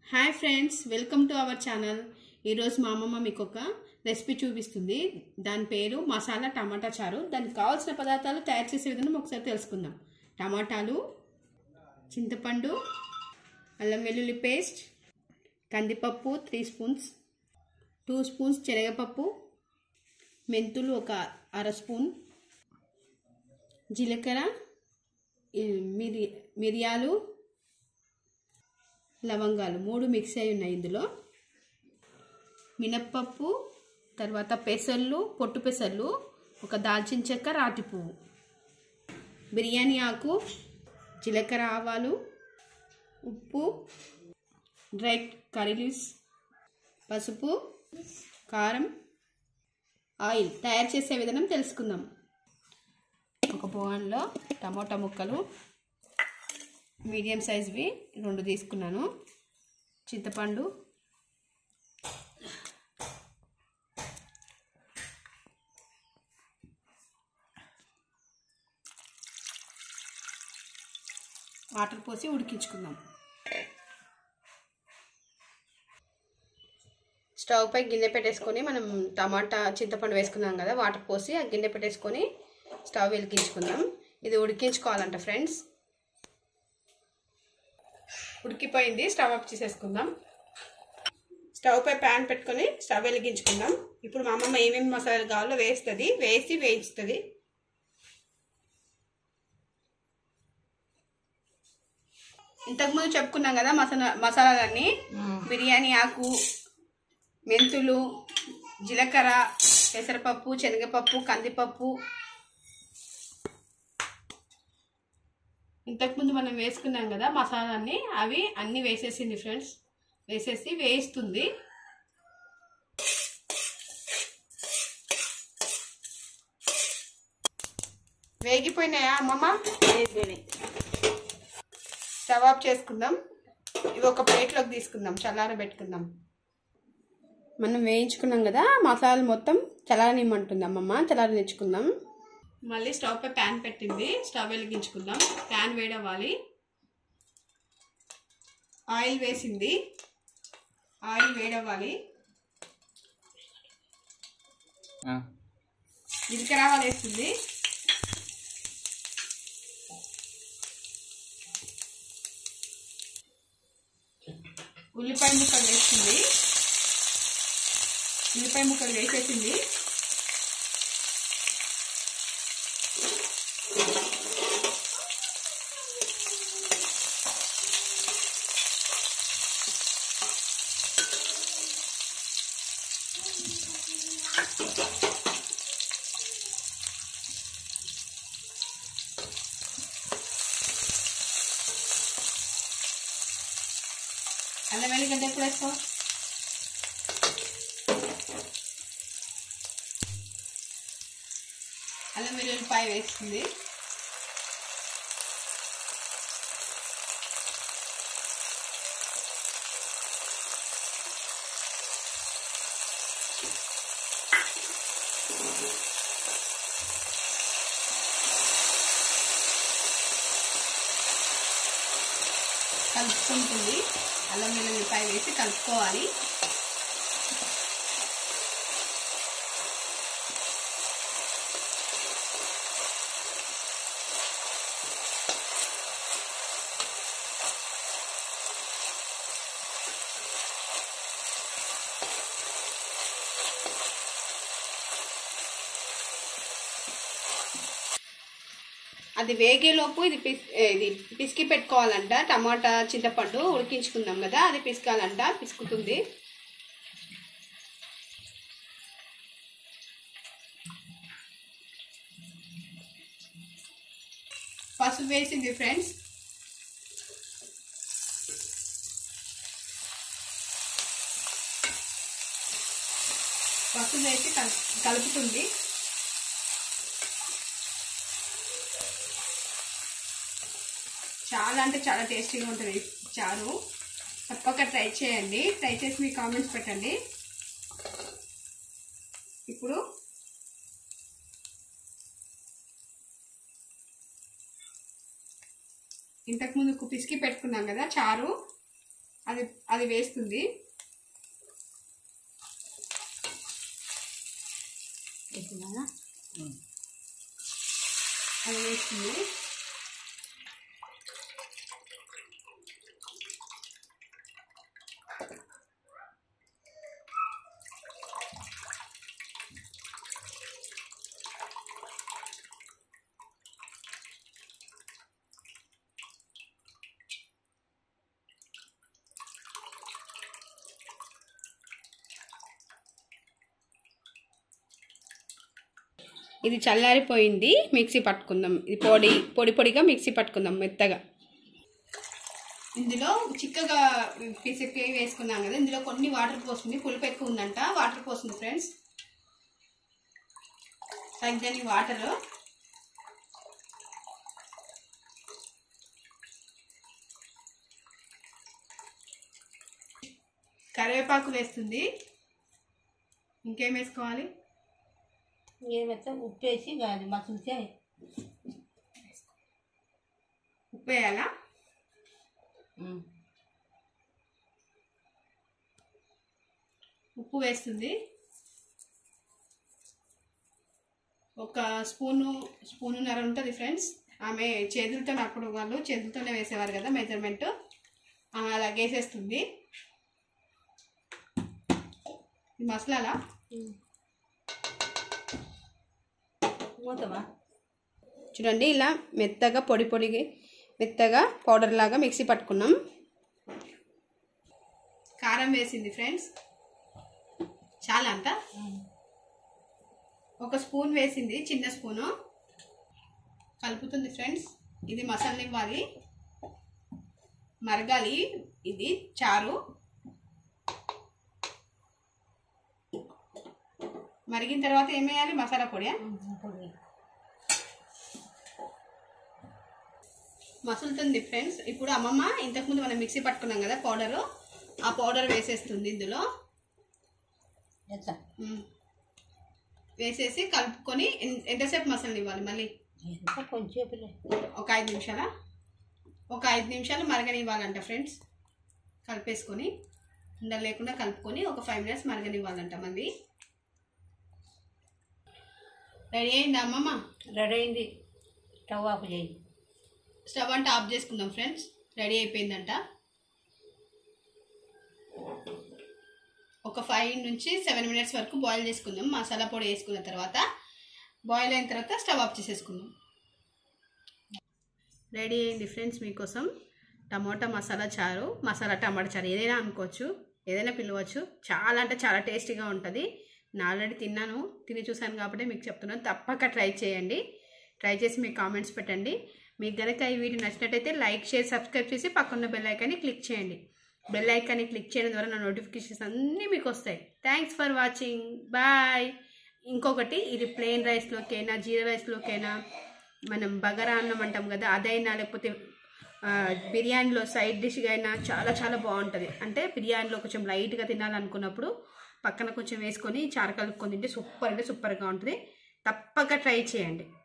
Hi friends welcome to our channel ఈరోజు మా అమ్మమ్మ మీకు ఒక రెసిపీ చూపిస్తుంది దాని పేరు మసాలా టమాటా చారు దానికి కావాల్సిన పదార్థాలు తయారు చేసే విధానం ఒకసారి తెలుసుకుందాం టమాటాలు చింతపండు అల్లం వెల్లుల్లి పేస్ట్ కందిపప్పు త్రీ స్పూన్స్ టూ స్పూన్స్ శనగపప్పు మెంతులు ఒక అర స్పూన్ జీలకర్ర ఈ మిరి మిరియాలు లవంగాలు మూడు మిక్స్ అయి ఉన్నాయి ఇందులో మినప్పప్పు తర్వాత పెసర్లు పొట్టు పెసర్లు ఒక దాల్చిన చెక్క రాతి పువ్వు బిర్యానీ ఆకు జీలకర్ర ఆవాలు ఉప్పు డ్రై కర్రీ లీవ్స్ పసుపు కారం ఆయిల్ తయారు చేసే విధానం తెలుసుకుందాం ఒక పోవన్లో టమోటా ముక్కలు మీడియం సైజ్వి రెండు తీసుకున్నాను చింతపండు వాటర్ పోసి ఉడికించుకుందాం స్టవ్ పై గిన్నె పెట్టేసుకొని మనం టమాటా చింతపండు వేసుకున్నాం కదా వాటర్ పోసి ఆ గిన్నె పెట్టేసుకొని స్టవ్ వెలిగించుకుందాం ఇది ఉడికించుకోవాలంట ఫ్రెండ్స్ ఉడికిపోయింది స్టవ్ ఆఫ్ చేసేసుకుందాం స్టవ్ పై ప్యాన్ పెట్టుకొని స్టవ్ వెలిగించుకుందాం ఇప్పుడు మా అమ్మమ్మ ఏమేమి మసాలాలు కావాలో వేస్తుంది వేసి వేయించుతుంది ఇంతకుముందు చెప్పుకున్నాం కదా మసాలా మసాలాలన్నీ బిర్యానీ ఆకు మెంతులు జీలకర్ర పెసరపప్పు శనగపప్పు కందిపప్పు ఇంతకుముందు మనం వేసుకున్నాం కదా మసాలాన్ని అవి అన్నీ వేసేసింది ఫ్రెండ్స్ వేసేసి వేయిస్తుంది వేగిపోయినాయా అమ్మమ్మ స్టవ్ ఆఫ్ చేసుకుందాం ఇవి ఒక ప్లేట్లోకి తీసుకుందాం చల్లార పెట్టుకుందాం మనం వేయించుకున్నాం కదా మసాలాలు మొత్తం చల్లారనిమ్మంటుంది అమ్మమ్మ చల్లారనిచ్చుకుందాం మళ్ళీ స్టవ్ పై ప్యాన్ పెట్టింది స్టవ్ వెలిగించుకుందాం ప్యాన్ వేడవ్వాలి ఆయిల్ వేసింది ఆయిల్ వేడవ్వాలి జీలకర్ర ఆవాలు వేస్తుంది ఉల్లిపాయ ముక్కలు వేస్తుంది ఉల్లిపాయ ముక్కలు వేసేసింది అల్లం వెల్లిగడ్డ ఎప్పుడు వేస్తావు అల్లం వెల్లుల్లిపాయ వేస్తుంది కలుపుకుంటుంది అల్లం వెల్లుల్లిపాయ వేసి కలుపుకోవాలి అది వేగేలోపు ఇది పిస్ ఇది పిసికి పెట్టుకోవాలంట టమాటా చింతపండు ఉడికించుకుందాం కదా అది పిసకాలంట పిసుకుతుంది పసుపు వేసింది ఫ్రెండ్స్ పసుపు వేసి కలుపుతుంది చాలా అంటే చాలా టేస్టీగా ఉంటుంది చారు తప్పక ట్రై చేయండి ట్రై చేసి మీ కామెంట్స్ పెట్టండి ఇప్పుడు ఇంతకుముందు పిసికి పెట్టుకున్నాం కదా చారు అది అది వేస్తుంది వేసిందా అది వేస్తుంది ఇది చల్లారిపోయింది మిక్సీ పట్టుకుందాం ఇది పొడి పొడి పొడిగా మిక్సీ పట్టుకుందాం మెత్తగా ఇందులో చిక్కగా పిసికి వేసుకున్నాం కదా ఇందులో కొన్ని వాటర్ పోస్తుంది పులుపు ఎక్కువ ఉందంట వాటర్ పోస్తుంది ఫ్రెండ్స్ తగ్గని వాటర్ కరివేపాకు వేస్తుంది ఇంకేం వేసుకోవాలి ఇది మొత్తం ఉప్పు వేసి అది మసులితే ఉప్పు వేయాలా ఉప్పు వేస్తుంది ఒక స్పూను స్పూనున్నర ఉంటుంది ఫ్రెండ్స్ ఆమె చేతులతో అప్పుడు వాళ్ళు చేతులతోనే వేసేవారు కదా మెజర్మెంట్ ఆమె అలా వేసేస్తుంది ఇది మసాలా మూతమా చూడండి ఇలా మెత్తగా పొడి పొడి మెత్తగా పౌడర్ లాగా మిక్సీ పట్టుకున్నాం కారం వేసింది ఫ్రెండ్స్ చాలా అంత ఒక స్పూన్ వేసింది చిన్న స్పూను కలుపుతుంది ఫ్రెండ్స్ ఇది మసాలా ఇవ్వాలి మరగాలి ఇది చారు మరిగిన తర్వాత ఏం వేయాలి మసాలా పొడి పొడి మసులుతుంది ఫ్రెండ్స్ ఇప్పుడు అమ్మమ్మ ఇంతకుముందు మనం మిక్సీ పట్టుకున్నాం కదా పౌడరు ఆ పౌడర్ వేసేస్తుంది ఇందులో ఎట్లా ఉమ్. వేసేసి కలుపుకొని ఎన్- ఎంతసేపు మసాలా ఇవ్వాలి మళ్ళీ ఎంత కొంచెం ఒక ఐదు నిమిషాల ఒక ఐదు నిమిషాలు మరగనివ్వాలంట ఫ్రెండ్స్ కలిపేసుకొని ఉండలు లేకుండా కలుపుకొని ఒక ఫైవ్ మినిట్స్ మరగనివ్వాలంట మళ్ళీ రెడీ అయిందా అమ్మమ్మ రెడీ అయింది స్టవ్ ఆఫ్ చేయి స్టవ్ అంటే ఆఫ్ చేసుకుందాం ఫ్రెండ్స్ రెడీ అయిపోయిందంట ఒక ఫైవ్ నుంచి సెవెన్ మినిట్స్ వరకు బాయిల్ చేసుకుందాం మసాలా పొడి వేసుకున్న తర్వాత బాయిల్ అయిన తర్వాత స్టవ్ ఆఫ్ చేసేసుకుందాం రెడీ అయింది ఫ్రెండ్స్ మీకోసం టమోటా మసాలా చారు మసాలా టమాటా చారు ఏదైనా అనుకోవచ్చు ఏదైనా పిలవచ్చు చాలా అంటే చాలా టేస్టీగా ఉంటుంది నేను ఆల్రెడీ తిన్నాను తిని చూశాను కాబట్టి మీకు చెప్తున్నాను తప్పక ట్రై చేయండి ట్రై చేసి మీ కామెంట్స్ పెట్టండి మీకు కనుక ఈ వీడియో నచ్చినట్టయితే లైక్ షేర్ సబ్స్క్రైబ్ చేసి పక్కన్న బెల్ ఐకాన్ని క్లిక్ చేయండి బెల్ ఐకాన్ని క్లిక్ చేయడం ద్వారా నా నోటిఫికేషన్స్ అన్నీ మీకు వస్తాయి థ్యాంక్స్ ఫర్ వాచింగ్ బాయ్ ఇంకొకటి ఇది ప్లెయిన్ రైస్లోకైనా జీరా రైస్లోకైనా మనం బగారా అన్నం అంటాం కదా అదైనా లేకపోతే ఆ, బిర్యానీలో సైడ్ డిష్గా అయినా చాలా చాలా బాగుంటుంది అంటే బిర్యానీలో కొంచెం లైట్గా తినాలనుకున్నప్పుడు పక్కన కొంచెం వేసుకొని చారు కలుపుకొని తింటే సూపర్ అంటే సూపర్గా ఉంటుంది తప్పక ట్రై చేయండి